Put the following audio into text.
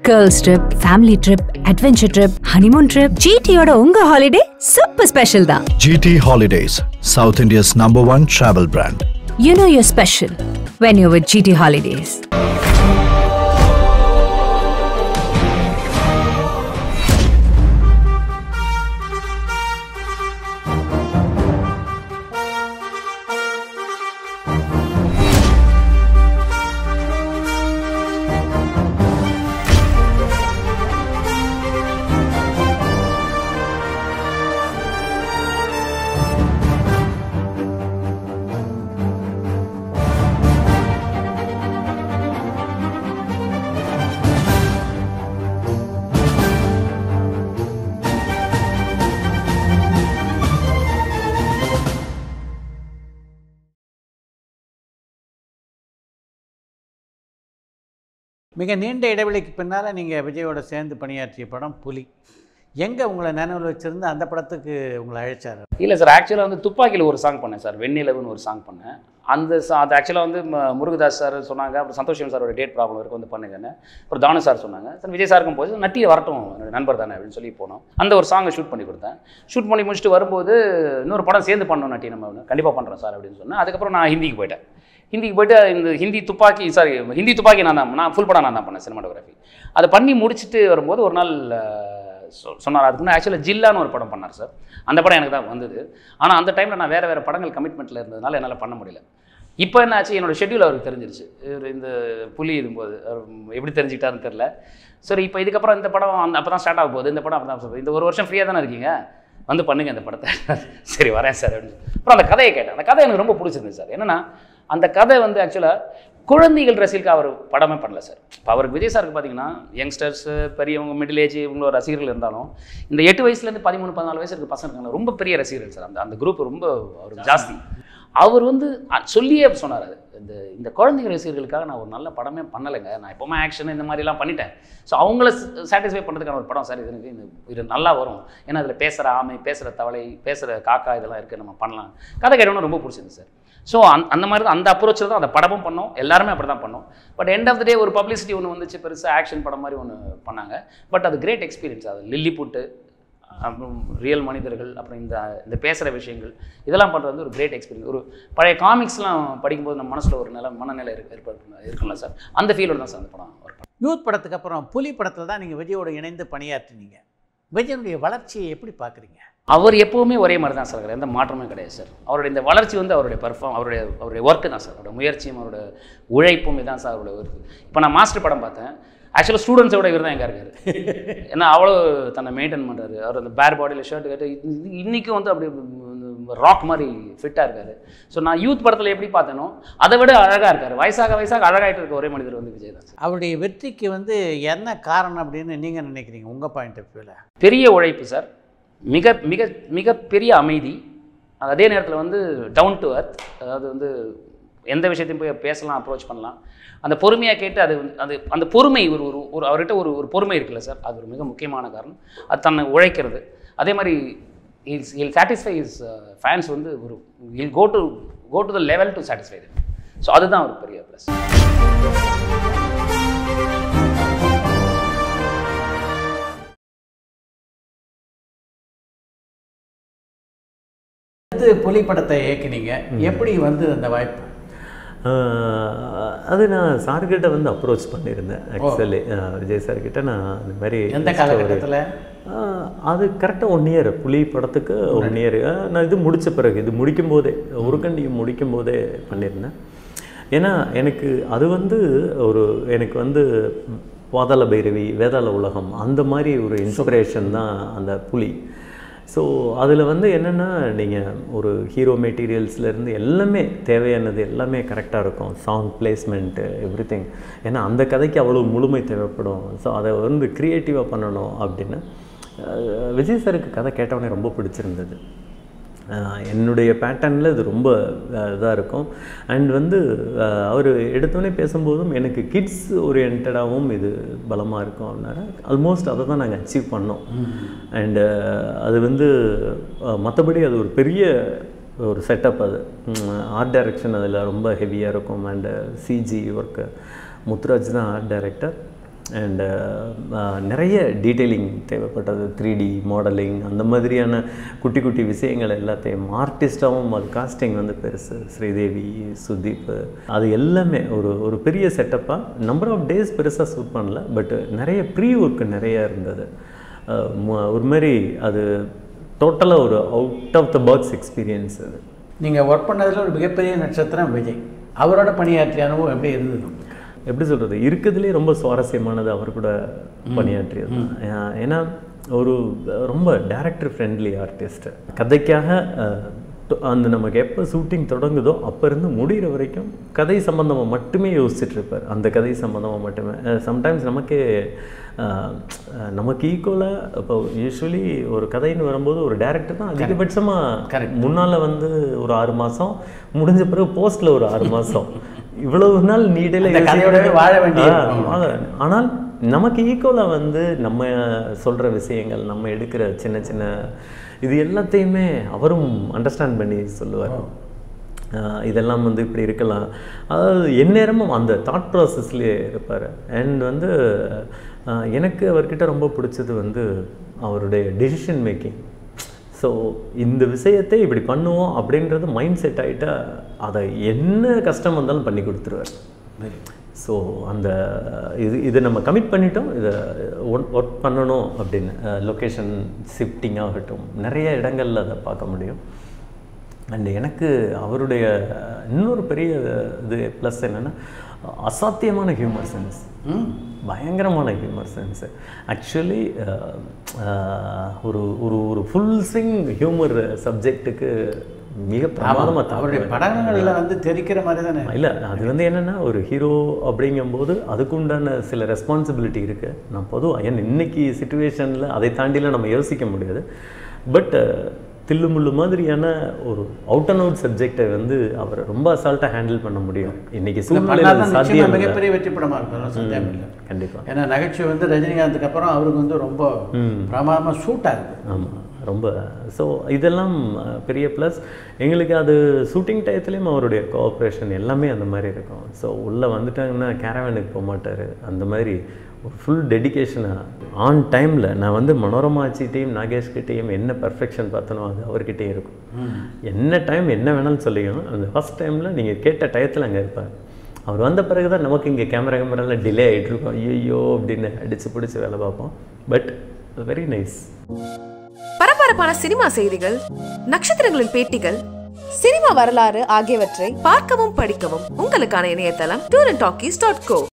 Girls trip family trip adventure trip honeymoon trip ஜிடியோட உங்க holiday super special தான் GT Holidays, South India's number one travel brand. You know your special when you with GT holidays மிக நீண்ட இடைவெளிக்கு பின்னால் நீங்கள் விஜயோட சேர்ந்து பணியாற்றிய படம் புலி எங்கே உங்களை நினைவில் வச்சுருந்து அந்த படத்துக்கு உங்களை அழைச்சார் இல்லை சார் ஆக்சுவலாக வந்து துப்பாக்கியில் ஒரு சாங் பண்ணேன் சார் வெண்ணிலவுன்னு ஒரு சாங் பண்ணேன் அந்த சா அது ஆக்சுவலாக வந்து ம- முருகதாஸ் சார் சொன்னாங்க அப்புறம் சந்தோஷம் சாரோட டேட் ப்ராப்ளம் இருக்கு வந்து பண்ணுங்கன்னு அப்புறம் தானு சார் சொன்னாங்க சார் விஜய் சாருக்கும் போது நட்டியை வரட்டும் என்னோட நண்பர் தானே அப்படின்னு சொல்லி போனோம் அந்த ஒரு சாங்கை ஷூட் பண்ணி கொடுத்தேன் ஷூட் பண்ணி முடிச்சுட்டு வரும்போது இன்னொரு படம் சேர்ந்து பண்ணோம் நட்டி நம்ம கண்டிப்பாக பண்ணுறோம் சார் அப்படின்னு சொன்னேன் அதுக்கப்புறம் நான் ஹிந்திக்கு போயிட்டேன் ஹிந்திக்கு போயிட்டு இந்த ஹிந்தி துப்பாக்கி சாரி ஹிந்தி துப்பாக்கி நான் தான் நான் ஃபுல் படம் நான் தான் பண்ணேன் சினிமாட்டோகிராஃபி அதை பண்ணி முடிச்சுட்டு வரும்போது ஒரு நாள் அஹ், சொ- சொன்னார் அதுக்கு முன்னாடி ஆக்சுவலாக ஜில்லான்னு ஒரு படம் பண்ணார் சார் அந்த படம் எனக்கு தான் வந்தது ஆனால் அந்த டைமில் நான் வேறு வேறு படங்கள் கமிட்மெண்ட்டில் இருந்ததுனால என்னால் பண்ண முடியல இப்போ என்ன ஆச்சு என்னோட ஷெட்யூல் அவருக்கு தெரிஞ்சிருச்சு இவர் இந்த புலி இதும்போது அவர் எப்படி தெரிஞ்சுக்கிட்டாருன்னு தெரில சரி இப்போ இதுக்கப்புறம் இந்த படம் அந்த அப்போ தான் ஸ்டார்ட் ஆக போகுது இந்த படம் அப்போ தான் இந்த ஒரு வருஷம் ஃப்ரீயாக தானே இருக்கீங்க வந்து பண்ணுங்க இந்த படத்தை சரி வரேன் சார் அப்படின்னு அப்புறம் அந்த கதையை கேட்டேன் அந்த கதை எனக்கு ரொம்ப பிடிச்சிருந்துச்சு சார் என்னன்னா அந்த கதை வந்து ஆக்சுவலாக குழந்தைகள் ரசிகர்களுக்கு அவர் படமே பண்ணல சார் இப்போ அவருக்கு விஜய் சாருக்கு பார்த்தீங்கன்னா யங்ஸ்டர்ஸ் பெரியவங்க மிடில் ஏஜ் இவங்களோட ரசிகர்கள் இருந்தாலும் இந்த எட்டு வயசுலேருந்து பதிமூணு பதினாலு வயசு இருக்க பசங்க இருக்காங்க ரொம்ப பெரிய ரசிகர்கள் சார் அந்த அந்த குரூப் ரொம்ப அவருக்கு ஜாஸ்தி அவர் வந்து அ- சொல்லியே சொன்னார் அது இந்த இந்த குழந்தைங்க ரசிகர்களுக்காக நான் ஒரு நல்ல படமே பண்ணலைங்க நான் எப்போவுமே ஆக்ஷன் இந்த மாதிரிலாம் பண்ணிட்டேன் ஸோ அவங்கள சாட்டிஸ்ஃபை பண்ணுறதுக்கான ஒரு படம் சார் இது எனக்கு இந்த இது நல்லா வரும் ஏன்னா அதில் பேசுகிற ஆமை பேசுகிற தவளை பேசுகிற காக்கா இதெல்லாம் இருக்குது நம்ம பண்ணலாம் கதை கேட்டோன்னு ரொம்ப பிடிச்சிருந்து சார் ஸோ அந் அந்த மாதிரி தான் அந்த அப்ரோச்சில் தான் அந்த படமும் பண்ணோம் எல்லாருமே அப்படி தான் பண்ணோம் but end of the day ஒரு பப்ளிசிட்டி ஒன்று வந்துச்சு பெருசாக ஆக்ஷன் படம் மாதிரி ஒன்று பண்ணாங்க பட் அது கிரேட் எக்ஸ்பீரியன்ஸ் அது லில்லி புட்டு அப்புறம் ரியல் மனிதர்கள் அப்புறம் இந்த இந்த பேசுகிற விஷயங்கள் இதெல்லாம் பண்ணுறது வந்து ஒரு கிரேட் எக்ஸ்பீரியன்ஸ் ஒரு பழைய காமிக்ஸ்லாம் படிக்கும்போது நம்ம மனசில் ஒரு நில மனநிலை இருக்கு ஏற்ப- இருக்கும்ல சார் அந்த ஃபீலோட தான் சார் அந்த படம் ஒர்க் பண்ணேன் யூத் படத்துக்கு அப்புறம் புலி படத்தில் தான் நீங்கள் விஜயோட இணைந்து பணியாற்றினீங்க விஜயனுடைய வளர்ச்சியை எப்படி பார்க்குறீங்க அவர் எப்போவுமே ஒரே மாதிரி தான் சார் இருக்காரு. எந்த மாற்றமும் கிடையாது சார் அவருடைய இந்த வளர்ச்சி வந்து அவருடைய பெர்ஃபார்ம் அவருடைய அவருடைய ஒர்க்கு தான் சார் அவருடைய முயற்சியும் அவருடைய உழைப்பும் இதான் சார் அவருடைய ஒர்க்கு இப்போ நான் மாஸ்டர் படம் பார்த்தேன் ஆக்சுவலாக ஸ்டூடெண்ட்ஸை விட இவர் தான் எங்கே இருக்காரு ஏன்னா அவ்வளோ தன்னை மெயின்டைன் பண்ணுறாரு அவர் அந்த பேர் பாடியில் ஷர்ட் கட்டு இன்றைக்கும் வந்து அப்படி ராக் மாதிரி ஃபிட்டாக இருக்காரு ஸோ நான் யூத் படத்தில் எப்படி பார்த்தேனோ அதை விட அழகாக இருக்காரு வயசாக வயசாக அழகாயிட்டு இருக்க ஒரே மனிதர் வந்து விஜய் தான் சார் அவருடைய வெற்றிக்கு வந்து என்ன காரணம் அப்படின்னு நீங்கள் நினைக்கிறீங்க உங்கள் பாயிண்ட் ஆஃப் வியூவில் பெரிய உழைப்பு சார் மிக மிக மிகப்பெரிய அமைதி அதே நேரத்தில் வந்து டவுன் டு அர்த் அதாவது வந்து எந்த விஷயத்தையும் போய் பேசலாம் அப்ரோச் பண்ணலாம் அந்த பொறுமையாக கேட்டு அது வந்து அது அந்த பொறுமை ஒரு ஒரு ஒரு அவர்கிட்ட ஒரு ஒரு பொறுமை இருக்குல்ல சார் அது ஒரு மிக முக்கியமான காரணம் அது தன்னை உழைக்கிறது அதே மாதிரி இல் இல் சாட்டிஸ்ஃபை இஸ் ஃபேன்ஸ் வந்து ஒரு இல் go to go to the level to satisfy so அதுதான் ஒரு பெரிய ப்ளஸ் அடுத்து புலி படத்தை இயக்குனீங்க எப்படி வந்து அந்த வாய்ப்பு ஆஹ் அது நான் சார்கிட்ட வந்து அப்ரோச் பண்ணியிருந்தேன் ஆக்சுவலி விஜய் சார்கிட்ட நான் இந்த மாதிரி எந்த story- காலகட்டத்தில் ஆஹ் அது கரெக்டாக ஒன் இயர் புலி படத்துக்கு ஒன் இயர் நான் இது முடிச்ச பிறகு இது முடிக்கும் போதே ஒரு கண்டி முடிக்கும் போதே பண்ணியிருந்தேன் ஏன்னா எனக்கு அது வந்து ஒரு எனக்கு வந்து பாதாள பைரவி வேதாள உலகம் அந்த மாதிரி ஒரு இன்ஸ்பிரேஷன் தான் அந்த புலி ஸோ அதில் வந்து என்னென்னா நீங்கள் ஒரு ஹீரோ மெட்டீரியல்ஸ்லேருந்து எல்லாமே தேவையானது எல்லாமே கரெக்டாக இருக்கும் சாங் பிளேஸ்மெண்ட்டு எவ்ரி திங் ஏன்னா அந்த கதைக்கு அவ்வளோ முழுமை தேவைப்படும் ஸோ அதை வந்து க்ரியேட்டிவாக பண்ணணும் அப்படின்னு அஹ் விஜய் சாருக்கு கதை கேட்டவொடனே ரொம்ப பிடிச்சிருந்தது அஹ் என்னுடைய பேட்டர்னில் இது ரொம்ப இதாக இருக்கும் அண்ட் வந்து அவர் எடுத்தோடனே பேசும்போதும் எனக்கு கிட்ஸ் ஓரியன்டாகவும் இது பலமாக இருக்கும் அப்படின்னாரு ஆல்மோஸ்ட் அதை தான் நாங்கள் அச்சீவ் பண்ணோம் அண்டு அது வந்து மற்றபடி அது ஒரு பெரிய ஒரு செட்டப் அது ஆர்ட் டைரக்ஷன் அதில் ரொம்ப ஹெவியாக இருக்கும் அண்டு சிஜி ஒர்க்கு முத்துராஜ் தான் ஆர்ட் டைரக்டர் அண்ட் நிறைய டீட்டெயிலிங் தேவைப்பட்டது த்ரீ டி மாடலிங் அந்த மாதிரியான குட்டி குட்டி விஷயங்கள் எல்லாத்தையும் ஆர்டிஸ்டாகவும் அது காஸ்டிங் வந்து பெருசு ஸ்ரீதேவி சுதீப் அது எல்லாமே ஒரு ஒரு பெரிய செட்டப்பாக நம்பர் ஆஃப் டேஸ் பெருசாக ஷூட் பண்ணல பட் நிறைய ப்ரீ ஒர்க் நிறைய இருந்தது அஹ் ம- ஒரு மாதிரி அது டோட்டலாக ஒரு out of the box experience அது நீங்கள் ஒர்க் பண்ணதில் ஒரு மிகப்பெரிய நட்சத்திரம் விஜய் அவரோட பணியாற்றிய அனுபவம் எப்படி இருந்தது உங்களுக்கு? எப்படி சொல்கிறது இருக்கிறதுலே ரொம்ப சுவாரஸ்யமானது அவர் கூட பணியாற்றியது தான். ஏன், ஏன்னா ஒரு ரொம்ப டேரக்டர் ஃப்ரெண்ட்லி ஆர்டிஸ்ட் கதைக்காக அஹ், டு- அந்த நமக்கு எப்போ ஷூட்டிங் தொடங்குதோ அப்போ இருந்து முடிகிற வரைக்கும் கதை சம்மந்தமாக மட்டுமே யோசிச்சுட்டு இருப்பார் அந்த கதை சம்மந்தமாக மட்டுமே சம்டைம்ஸ் நமக்கே அஹ், அஹ், நமக்கு ஈக்குவலாக இப்போ யூஸ்வலி ஒரு கதைன்னு வரும்போது ஒரு டேரக்டர் தான் அதிகபட்சமாக முன்னால் வந்து ஒரு ஆறு மாதம் முடிஞ்ச பிறகு போஸ்ட்டில் ஒரு ஆறு மாதம் இவ்வளவு நாள் நீடையில் அந்த கதையோடவே வாழ வேண்டியிருக்கும். ஆனால் நமக்கு ஈக்குவலாக வந்து நம்ம சொல்கிற விஷயங்கள் நம்ம எடுக்கிற சின்ன சின்ன இது எல்லாத்தையுமே அவரும் அண்டர்ஸ்டாண்ட் பண்ணி சொல்லுவார் ஆஹ் இதெல்லாம் வந்து இப்படி இருக்கலாம் அதாவது எந்நேரமும் அந்த தாட் ப்ராசஸ்லேயே இருப்பார் அண்ட் வந்து ஆஹ் எனக்கு அவர்கிட்ட ரொம்ப பிடிச்சது வந்து அவருடைய டெசிஷன் மேக்கிங் ஸோ இந்த விஷயத்தை இப்படி பண்ணுவோம் அப்படின்றது மைண்ட் செட் ஆகிட்டா அதை என்ன கஷ்டம் வந்தாலும் பண்ணி கொடுத்துருவார் ஸோ அந்த இது இதை நம்ம கமிட் பண்ணிட்டோம் இதை ஒர்க் பண்ணணும் அப்படின்னு லொக்கேஷன் ஷிஃப்டிங் ஆகட்டும் நிறைய இடங்கள்ல அதை பார்க்க முடியும் அண்ட் எனக்கு அவருடைய இன்னொரு பெரிய இது ப்ளஸ் என்னென்னா அசாத்தியமான ஹியூமர் சென்ஸ் பயங்கரமான ஹியூமர் சென்ஸ் ஆக்சுவலி ஒரு ஒரு ஒரு ஃபுல் சிங் ஹியூமர் சப்ஜெக்ட்டுக்கு மிக பிரமாதமாக அவருடைய படங்கள்ல வந்து தெரிக்கிற மாதிரி தானே இல்லை அது வந்து என்னென்னா ஒரு ஹீரோ அப்படிங்கும்போது அதுக்குண்டான சில ரெஸ்பான்சிபிலிட்டி இருக்குது நான் பொதுவாக ஏன்னா இன்னைக்கு சுச்சுவேஷனில் அதை தாண்டிலாம் நம்ம யோசிக்க முடியாது பட் தில்லுமுள்ளு மாதிரியான ஒரு அவுட் அண்ட் அவுட் சப்ஜெக்டை வந்து அவர் ரொம்ப அசால்ட்டாக ஹேண்டில் பண்ண முடியும் இன்னைக்கு சூழ்நிலையில் பண்ணாதான் அது நிச்சயமா சாத்தியம் இல்லை. மிகப்பெரிய வெற்றி படமா இருக்கும் அதெல்லாம் சந்தேகம் இல்லை கண்டிப்பாக ஏன்னா நகைச்சுவை வந்து ரஜினிகாந்துக்கு அப்புறம் அவருக்கு வந்து ரொம்ப பிரமாதமாக சூட் ஆகுது ஆமாம் ரொம்ப ஸோ இதெல்லாம் அஹ், பெரிய ப்ளஸ் எங்களுக்கு அது ஷூட்டிங் டயத்துலேயும் அவருடைய கோஆப்ரேஷன் எல்லாமே அந்த மாதிரி இருக்கும் ஸோ உள்ளே வந்துட்டாங்கன்னா கேரவேனுக்கு போக மாட்டார் அந்த மாதிரி ஒரு ஃபுல் டெடிகேஷனாக ஆன் டைமில் நான் வந்து மனோரமா ஆச்சிட்டையும் நாகேஷ்கிட்டையும் என்ன பர்ஃபெக்ஷன் பார்த்தனோ அது அவர்கிட்டயும் இருக்கும் என்ன டைம் என்ன வேணாலும் சொல்லிக்கணும் அந்த ஃபஸ்ட் டைமில் நீங்கள் கேட்ட டயத்தில் அங்கே இருப்பார் அவர் வந்த பிறகு தான் நமக்கு இங்கே கேமரா கேமராலாம் டிலே ஆகிட்டு இருக்கோம் ஐயோ அப்படின்னு அடித்து பிடிச்சி வேலை பார்ப்போம் பட் வெரி நைஸ் பரபரப்பான சினிமா செய்திகள் நட்சத்திரங்களின் பேட்டிகள் சினிமா வரலாறு ஆகியவற்றை பார்க்கவும் படிக்கவும் உங்களுக்கான இணையதளம் tour and talkies dot go